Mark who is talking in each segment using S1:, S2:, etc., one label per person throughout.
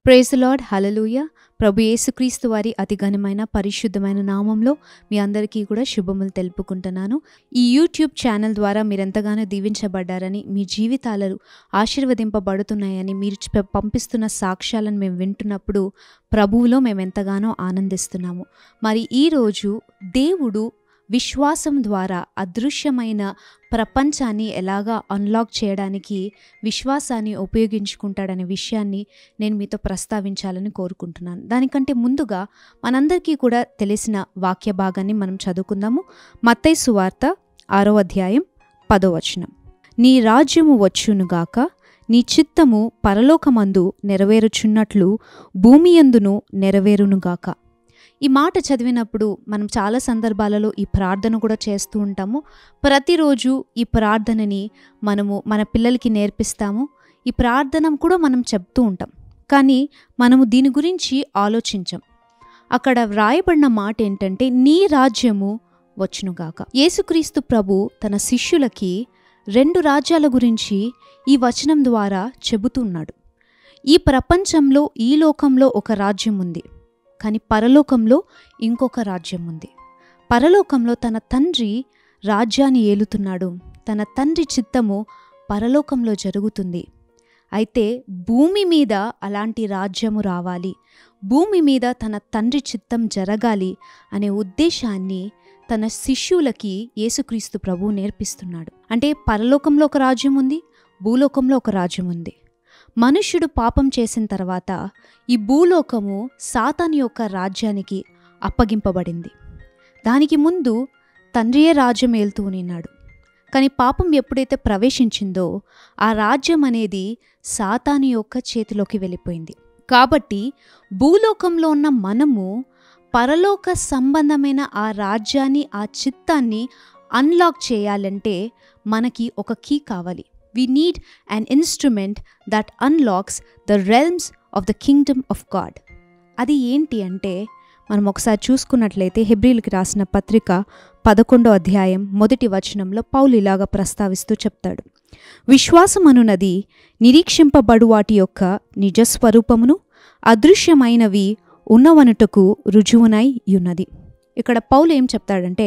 S1: praise lord హలలుయ ప్రభు యేసుక్రీస్తు వారి అతి ఘనమైన పరిశుద్ధమైన నామంలో మీ అందరికీ కూడా శుభములు తెలుపుకుంటున్నాను ఈ యూట్యూబ్ ఛానల్ ద్వారా మీరెంతగానో దీవించబడ్డారని మీ జీవితాలు ఆశీర్వదింపబడుతున్నాయని మీరు చ- పంపిస్తున్న సాక్ష్యాలను మేము వింటున్నప్పుడు ప్రభువులో మేము ఎంతగానో ఆనందిస్తున్నాము మరి ఈరోజు దేవుడు విశ్వాసం ద్వారా అదృశ్యమైన ప్రపంచాన్ని ఎలాగా అన్లాక్ చేయడానికి విశ్వాసాన్ని ఉపయోగించుకుంటాడనే విషయాన్ని నేను మీతో ప్రస్తావించాలని కోరుకుంటున్నాను దానికంటే ముందుగా మనందరికీ కూడా తెలిసిన వాక్య భాగాన్ని మనం చదువుకుందాము మత్తయి సువార్త ఆరో అధ్యాయం పదో వచనం నీ రాజ్యము వచ్చునుగాక నీ చిత్తము పరలోకమందు నెరవేరుచున్నట్లు భూమియందును నెరవేరునుగాక ఈ మాట చదివినప్పుడు మనం చాలా సందర్భాలలో ఈ ప్రార్థన కూడా చేస్తూ ఉంటాము ప్రతిరోజు ఈ ప్రార్థనని మనము మన పిల్లలకి నేర్పిస్తాము ఈ ప్రార్థన కూడా మనం చెప్తూ ఉంటాం కానీ మనము దీని గురించి ఆలోచించం అక్కడ వ్రాయబడిన మాట ఏంటంటే నీ రాజ్యము వచ్చునుగాక యేసుక్రీస్తు ప్రభు తన శిష్యులకి రెండు రాజ్యాల గురించి ఈ వచనం ద్వారా చెబుతున్నాడు ఈ ప్రపంచంలో ఈ లోకంలో ఒక రాజ్యం ఉంది కానీ పరలోకంలో ఇంకొక రాజ్యం ఉంది పరలోకంలో తన తండ్రి రాజ్యాన్ని ఏలుతున్నాడు తన తండ్రి చిత్తము పరలోకంలో జరుగుతుంది అయితే భూమి మీద అలాంటి రాజ్యము రావాలి భూమి మీద తన తండ్రి చిత్తం జరగాలి అనే ఉద్దేశాన్ని తన శిష్యులకి యేసుక్రీస్తు ప్రభు నేర్పిస్తున్నాడు అంటే పరలోకంలో ఒక రాజ్యం ఉంది భూలోకంలో ఒక రాజ్యం ఉంది మనుష్యుడు పాపం చేసిన తర్వాత ఈ భూలోకము సాతాన్ యొక్క రాజ్యానికి అప్పగింపబడింది దానికి ముందు తండ్రియే రాజ్యం ఏలుతూ ఉన్నాడు కానీ పాపం ఎప్పుడైతే ప్రవేశించిందో ఆ రాజ్యం అనేది సాతాను యొక్క చేతిలోకి వెళ్ళిపోయింది కాబట్టి భూలోకంలో ఉన్న మనము పరలోక సంబంధమైన ఆ రాజ్యాన్ని ఆ చిత్తాన్ని అన్లాక్ చేయాలంటే మనకి ఒక కీ కావాలి we need an instrument that unlocks the realms of the kingdom of God అది ఏంటి అంటే మనం ఒకసారి చూసుకున్నట్లయితే హెబ్రిల్కి రాసిన పత్రిక పదకొండో అధ్యాయం మొదటి వచనంలో పౌలు ఇలాగా ప్రస్తావిస్తూ చెప్తాడు విశ్వాసమనున్నది నిరీక్షింపబడు వాటి యొక్క నిజస్వరూపమును అదృశ్యమైనవి ఉన్నవనుటకు రుజువునై ఉన్నది ఇక్కడ పౌలు ఏం చెప్తాడంటే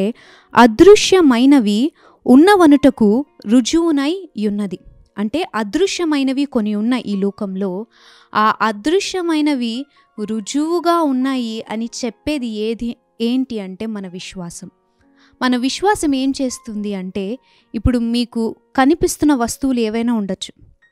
S1: అదృశ్యమైనవి ఉన్నవనుటకు రుజువునై ఉన్నది అంటే అదృశ్యమైనవి కొన్ని ఉన్న ఈ లోకంలో ఆ అదృశ్యమైనవి రుజువుగా ఉన్నాయి అని చెప్పేది ఏది ఏంటి అంటే మన విశ్వాసం మన విశ్వాసం ఏం చేస్తుంది అంటే ఇప్పుడు మీకు కనిపిస్తున్న వస్తువులు ఏవైనా ఉండొచ్చు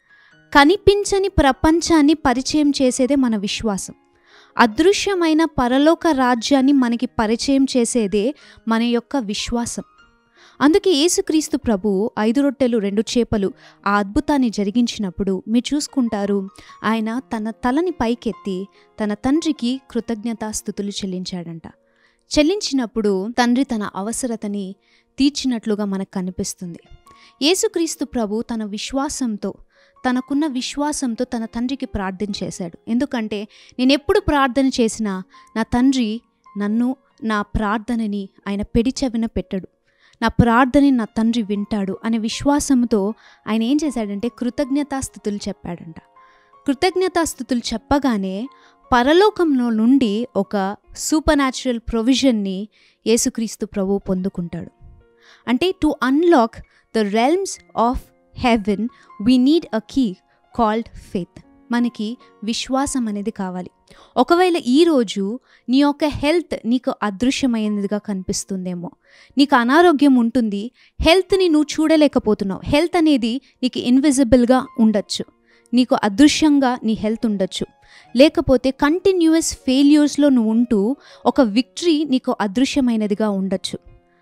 S1: కనిపించని ప్రపంచాన్ని పరిచయం చేసేదే మన విశ్వాసం అదృశ్యమైన పరలోక రాజ్యాన్ని మనకి పరిచయం చేసేదే మన యొక్క విశ్వాసం అందుకే యేసుక్రీస్తు ప్రభు ఐదు రొట్టెలు రెండు చేపలు ఆ అద్భుతాన్ని జరిగించినప్పుడు మీరు చూసుకుంటారు ఆయన తన తలని పైకెత్తి తన తండ్రికి కృతజ్ఞతాస్థుతులు చెల్లించాడంట చెల్లించినప్పుడు తండ్రి తన అవసరతని తీర్చినట్లుగా మనకు కనిపిస్తుంది యేసుక్రీస్తు ప్రభు తన విశ్వాసంతో తనకున్న విశ్వాసంతో తన తండ్రికి ప్రార్థన చేశాడు ఎందుకంటే నేను ఎప్పుడు ప్రార్థన చేసినా నా తండ్రి నన్ను నా ప్రార్థనని ఆయన పెడిచెవిన పెట్టడు నా ప్రార్థనని నా తండ్రి వింటాడు అనే విశ్వాసంతో ఆయన ఏం చేశాడంటే కృతజ్ఞతాస్థుతులు చెప్పాడంట కృతజ్ఞతాస్థుతులు చెప్పగానే పరలోకంలో నుండి ఒక సూపర్ న్యాచురల్ ప్రొవిజన్ని యేసుక్రీస్తు ప్రభు పొందుకుంటాడు అంటే to unlock the realms of heaven we need a key called faith మనకి విశ్వాసం అనేది కావాలి ఒకవేళ ఈరోజు నీ యొక్క హెల్త్ నీకు అదృశ్యమైనదిగా కనిపిస్తుందేమో నీకు అనారోగ్యం ఉంటుంది హెల్త్ని నువ్వు చూడలేకపోతున్నావు హెల్త్ అనేది నీకు ఇన్విజిబుల్గా ఉండొచ్చు నీకు అదృశ్యంగా నీ హెల్త్ ఉండొచ్చు లేకపోతే కంటిన్యూస్ ఫెయిల్యూర్స్లో నువ్వు ఉంటూ ఒక విక్టరీ నీకు అదృశ్యమైనదిగా ఉండొచ్చు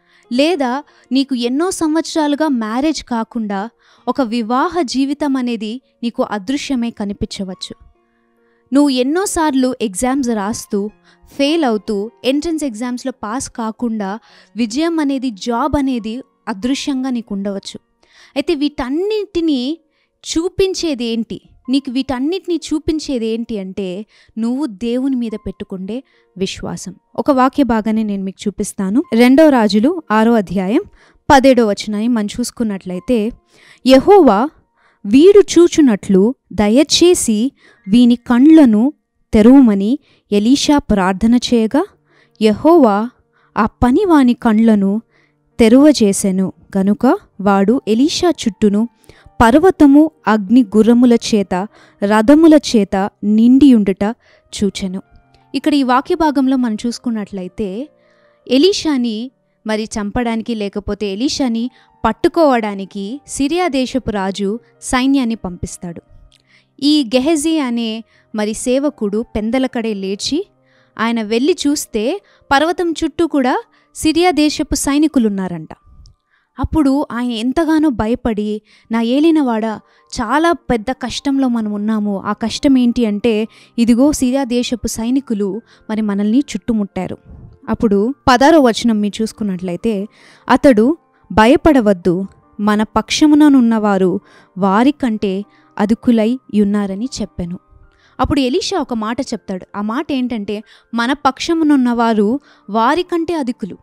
S1: లేదా నీకు ఎన్నో సంవత్సరాలుగా మ్యారేజ్ కాకుండా ఒక వివాహ జీవితం అనేది నీకు అదృశ్యమే కనిపించవచ్చు నువ్వు ఎన్నోసార్లు ఎగ్జామ్స్ రాస్తూ ఫెయిల్ అవుతూ ఎంట్రన్స్ ఎగ్జామ్స్లో పాస్ కాకుండా విజయం అనేది జాబ్ అనేది అదృశ్యంగా నీకు ఉండవచ్చు అయితే వీటన్నిటినీ చూపించేది ఏంటి నీకు వీటన్నిటిని చూపించేది ఏంటి అంటే నువ్వు దేవుని మీద పెట్టుకుండే విశ్వాసం ఒక వాక్య భాగాన్ని నేను మీకు చూపిస్తాను రెండో రాజులు ఆరో అధ్యాయం పదేడో వచనాన్ని మనం చూసుకున్నట్లయితే యహోవా వీడు చూచునట్లు దయచేసి వీని కండ్లను తెరువుమని ఎలీషా ప్రార్థన చేయగా యహోవా ఆ పనివాని కండ్లను తెరువజేసెను గనుక వాడు ఎలీషా చుట్టూను పర్వతము అగ్ని గుర్రముల చేత రథముల చేత నిండియుండుట చూచెను ఇక్కడ ఈ వాక్య భాగంలో మనం చూసుకున్నట్లయితే ఎలీషాని మరి చంపడానికి లేకపోతే ఎలీషాని పట్టుకోవడానికి సిరియా దేశపు రాజు సైన్యాన్ని పంపిస్తాడు ఈ గెహజీ అనే మరి సేవకుడు పెందలకడే లేచి ఆయన వెళ్ళి చూస్తే పర్వతం చుట్టూ కూడా సిరియా దేశపు సైనికులున్నారంట అప్పుడు ఆయన ఎంతగానో భయపడి నా ఏలినవాడ చాలా పెద్ద కష్టంలో మనం ఉన్నాము ఆ కష్టం ఏంటి అంటే ఇదిగో సిరియా దేశపు సైనికులు మరి మనల్ని చుట్టుముట్టారు అప్పుడు పదారో వచనం మీరు చూసుకున్నట్లయితే అతడు భయపడవద్దు మన పక్షముననున్నవారు వారికంటే అదుకులై ఉన్నారని చెప్పాను అప్పుడు ఎలీషా ఒక మాట చెప్తాడు ఆ మాట ఏంటంటే మన పక్షమునున్నవారు వారికంటే అధికులు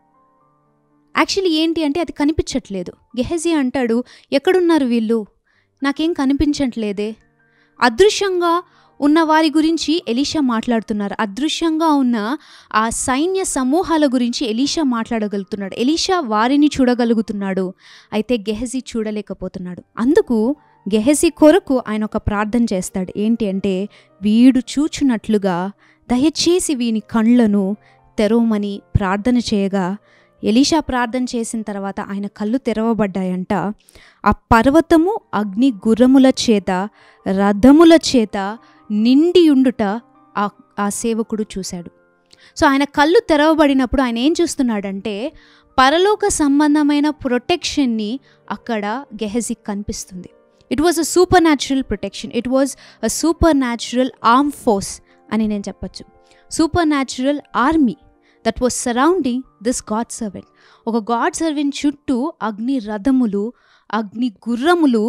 S1: యాక్చువల్లీ ఏంటి అంటే అది కనిపించట్లేదు గెహజీ అంటాడు ఎక్కడున్నారు వీళ్ళు నాకేం కనిపించట్లేదే అదృశ్యంగా ఉన్న వారి గురించి ఎలీషా మాట్లాడుతున్నారు అదృశ్యంగా ఉన్న ఆ సైన్య సమూహాల గురించి ఎలీషా మాట్లాడగలుగుతున్నాడు ఎలీషా వారిని చూడగలుగుతున్నాడు అయితే గెహజీ చూడలేకపోతున్నాడు అందుకు గెహజీ కొరకు ఆయన ఒక ప్రార్థన చేస్తాడు ఏంటి అంటే వీడు చూచున్నట్లుగా దయచేసి వీని కళ్ళను తెరవమని ప్రార్థన చేయగా ఎలీషా ప్రార్థన చేసిన తర్వాత ఆయన కళ్ళు తెరవబడ్డాయంట ఆ పర్వతము అగ్ని గుర్రముల చేత రథముల చేత నిండి ఉండుట ఆ ఆ సేవకుడు చూశాడు సో ఆయన కళ్ళు తెరవబడినప్పుడు ఆయన ఏం చూస్తున్నాడంటే పరలోక సంబంధమైన ప్రొటెక్షన్ని అక్కడ గెహజీ కనిపిస్తుంది it was a supernatural protection it was a supernatural arm force అని నేను చెప్పచ్చు supernatural army that was surrounding this God servant ఒక గాడ్ సర్వెంట్ చుట్టూ అగ్ని రథములు అగ్ని గుర్రములు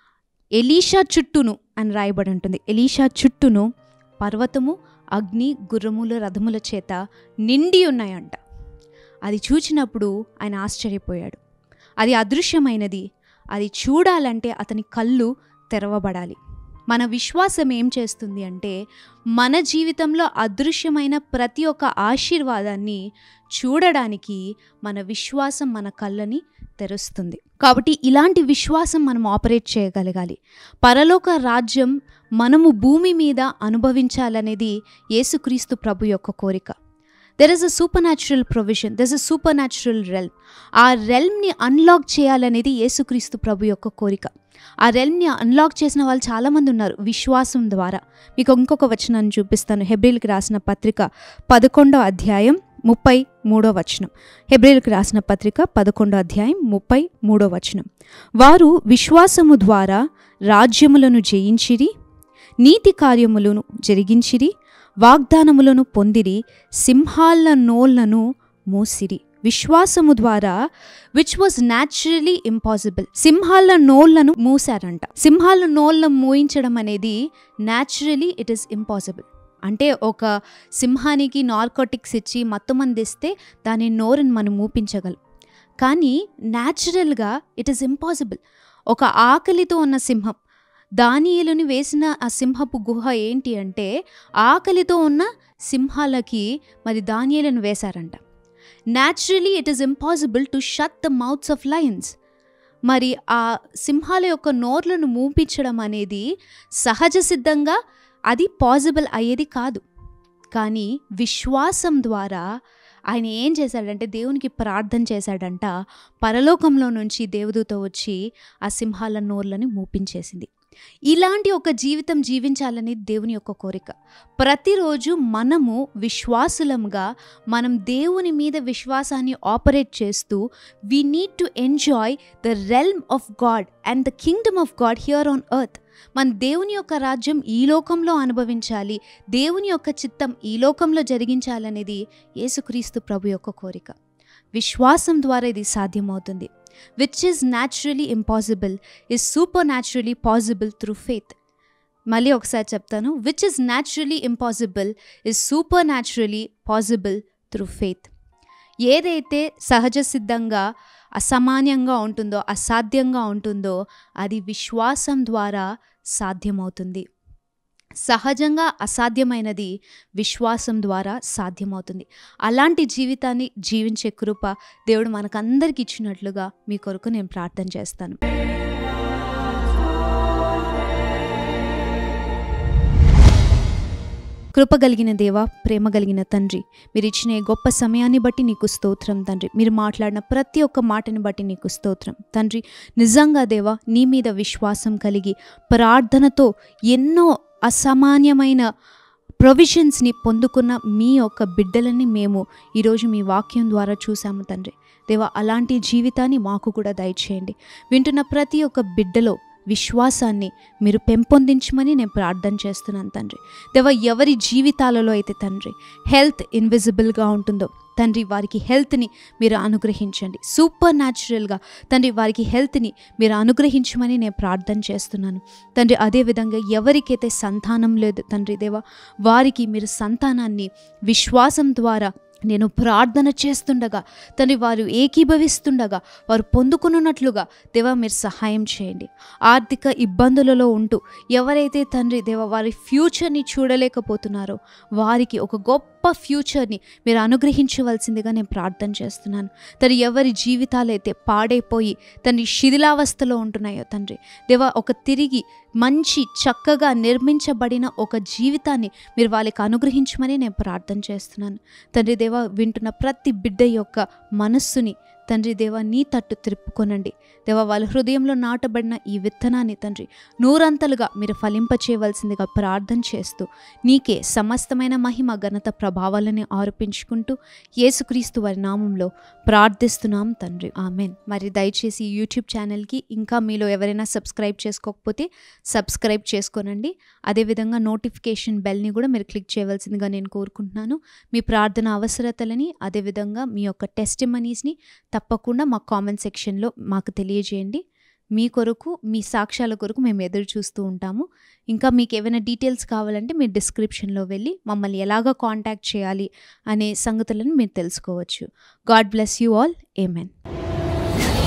S1: ఎలీషా చుట్టూను అని రాయబడి ఉంటుంది ఎలీషా చుట్టూను పర్వతము అగ్ని గుర్రముల రథముల చేత నిండి ఉన్నాయంట అది చూచినప్పుడు ఆయన ఆశ్చర్యపోయాడు అది అదృశ్యమైనది అది చూడాలంటే అతని కళ్ళు తెరవబడాలి మన విశ్వాసం ఏం చేస్తుంది అంటే మన జీవితంలో అదృశ్యమైన ప్రతి ఒక్క ఆశీర్వాదాన్ని చూడడానికి మన విశ్వాసం మన కళ్ళని తెరుస్తుంది కాబట్టి ఇలాంటి విశ్వాసం మనం ఆపరేట్ చేయగలగాలి పరలోక రాజ్యం మనము భూమి మీద అనుభవించాలనేది యేసుక్రీస్తు ప్రభు యొక్క కోరిక there is a supernatural provision there is a supernatural realm ఆ రెల్మ్ని అన్లాక్ చేయాలనేది యేసుక్రీస్తు ప్రభు యొక్క కోరిక ఆ రెల్మ్ని అన్లాక్ చేసిన వాళ్ళు చాలామంది ఉన్నారు విశ్వాసం ద్వారా మీకు ఇంకొక వచనాన్ని చూపిస్తాను హెబ్రిల్కి రాసిన పత్రిక పదకొండో అధ్యాయం ముప్పై మూడో వచనం హెబ్రిల్కి రాసిన పత్రిక పదకొండో అధ్యాయం ముప్పై మూడో వచనం వారు విశ్వాసము ద్వారా రాజ్యములను జయించిరి నీతి కార్యములను జరిగించిరి వాగ్దానములను పొందిరి సింహాల నోళ్లను మూసిరి విశ్వాసము ద్వారా విచ్ వాజ్ న్యాచురలీ ఇంపాసిబుల్ సింహాల నోళ్లను మూసారంట సింహాల నోళ్ళను మూయించడం అనేది న్యాచురలీ ఇట్ ఈస్ ఇంపాసిబుల్ అంటే ఒక సింహానికి నార్కోటిక్స్ ఇచ్చి మత్తు మందిస్తే దాని నోరుని మనం మూపించగలం కానీ న్యాచురల్గా ఇట్ ఈస్ ఇంపాసిబుల్ ఒక ఆకలితో ఉన్న సింహం దానియలుని వేసిన ఆ సింహపు గుహ ఏంటి అంటే ఆకలితో ఉన్న సింహాలకి మరి దానియలను వేశారంట naturally it is impossible to shut the mouths of lions మరి ఆ సింహాల యొక్క నోర్లను మూపించడం అనేది సహజ సిద్ధంగా అది పాసిబుల్ అయ్యేది కాదు కానీ విశ్వాసం ద్వారా ఆయన ఏం చేశాడంటే దేవునికి ప్రార్థన చేశాడంట పరలోకంలో నుంచి దేవదూత వచ్చి ఆ సింహాల నోర్లని మూపించేసింది ఇలాంటి ఒక జీవితం జీవించాలని దేవుని యొక్క కోరిక ప్రతిరోజు మనము విశ్వాసులంగా మనం దేవుని మీద విశ్వాసాన్ని ఆపరేట్ చేస్తూ we need to enjoy the realm of God and the kingdom of God here on earth మన దేవుని యొక్క రాజ్యం ఈ లోకంలో అనుభవించాలి దేవుని యొక్క చిత్తం ఈ లోకంలో జరిగించాలనేది యేసుక్రీస్తు ప్రభు యొక్క కోరిక విశ్వాసం ద్వారా ఇది సాధ్యమవుతుంది which is naturally impossible is supernaturally possible through faith మళ్ళీ ఒకసారి చెప్తాను which is naturally impossible is supernaturally possible through faith ఏదైతే సహజ సిద్ధంగా అసామాన్యంగా ఉంటుందో అసాధ్యంగా ఉంటుందో అది విశ్వాసం ద్వారా సాధ్యమవుతుంది సహజంగా అసాధ్యమైనది విశ్వాసం ద్వారా సాధ్యమవుతుంది అలాంటి జీవితాన్ని జీవించే కృప దేవుడు మనకందరికి ఇచ్చినట్లుగా మీ కొరకు నేను ప్రార్థన చేస్తాను కృప కలిగిన దేవ ప్రేమ కలిగిన తండ్రి మీరు ఇచ్చిన ఈ గొప్ప సమయాన్ని బట్టి నీకు స్తోత్రం తండ్రి మీరు మాట్లాడిన ప్రతి ఒక్క మాటని బట్టి నీకు స్తోత్రం తండ్రి నిజంగా దేవ నీ మీద విశ్వాసం కలిగి ప్రార్థనతో ఎన్నో అసామాన్యమైన ప్రొవిజన్స్ని పొందుకున్న మీ యొక్క బిడ్డలని మేము ఈరోజు మీ వాక్యం ద్వారా చూసాము తండ్రి దేవ అలాంటి జీవితాన్ని మాకు కూడా దయచేయండి వింటున్న ప్రతి ఒక్క బిడ్డలో విశ్వాసాన్ని మీరు పెంపొందించమని నేను ప్రార్థన చేస్తున్నాను తండ్రి దేవ ఎవరి జీవితాలలో అయితే తండ్రి హెల్త్ ఇన్విజిబుల్గా ఉంటుందో తండ్రి వారికి హెల్త్ని మీరు అనుగ్రహించండి సూపర్ న్యాచురల్గా తండ్రి వారికి హెల్త్ని మీరు అనుగ్రహించమని నేను ప్రార్థన చేస్తున్నాను తండ్రి అదేవిధంగా ఎవరికైతే సంతానం లేదు తండ్రి దేవ వారికి మీరు సంతానాన్ని విశ్వాసం ద్వారా నేను ప్రార్థన చేస్తుండగా తండ్రి వారు ఏకీభవిస్తుండగా వారు పొందుకున్నట్లుగా దేవ మీరు సహాయం చేయండి ఆర్థిక ఇబ్బందులలో ఉంటూ ఎవరైతే తండ్రి దేవ వారి ఫ్యూచర్ని చూడలేకపోతున్నారో వారికి ఒక గొప్ప ఫ్యూచర్ని మీరు అనుగ్రహించవలసిందిగా నేను ప్రార్థన చేస్తున్నాను తండ్రి ఎవరి జీవితాలైతే పాడైపోయి తండ్రి శిథిలావస్థలో ఉంటున్నాయో తండ్రి దేవ ఒక తిరిగి మంచి చక్కగా నిర్మించబడిన ఒక జీవితాన్ని మీరు వాళ్ళకి అనుగ్రహించమని నేను ప్రార్థన చేస్తున్నాను తండ్రి దేవ వింటున్న ప్రతి బిడ్డ యొక్క మనస్సుని తండ్రి దేవ నీ తట్టు త్రిప్పుకొనండి దేవ వాళ్ళ హృదయంలో నాటబడిన ఈ విత్తనాన్ని తండ్రి నూరంతలుగా మీరు ఫలింపచేయవలసిందిగా ప్రార్థన చేస్తూ నీకే సమస్తమైన మహిమ ఘనత ప్రభావాలని ఆరోపించుకుంటూ యేసుక్రీస్తు వారి నామంలో ప్రార్థిస్తున్నాం తండ్రి ఆమెన్ మరి దయచేసి ఈ యూట్యూబ్ ఛానల్కి ఇంకా మీలో ఎవరైనా సబ్స్క్రైబ్ చేసుకోకపోతే సబ్స్క్రైబ్ చేసుకోనండి అదేవిధంగా నోటిఫికేషన్ బెల్ని కూడా మీరు క్లిక్ చేయవలసిందిగా నేను కోరుకుంటున్నాను మీ ప్రార్థన అవసరతలని అదేవిధంగా మీ యొక్క టెస్టిమనీస్ని తప్పకుండా మా కామెంట్ సెక్షన్లో మాకు తెలియజేయండి మీ కొరకు మీ సాక్ష్యాల కొరకు మేము ఎదురు చూస్తూ ఉంటాము ఇంకా మీకు ఏమైనా డీటెయిల్స్ కావాలంటే మీరు డిస్క్రిప్షన్లో వెళ్ళి మమ్మల్ని ఎలాగ కాంటాక్ట్ చేయాలి అనే సంగతులను మీరు తెలుసుకోవచ్చు God bless you all amen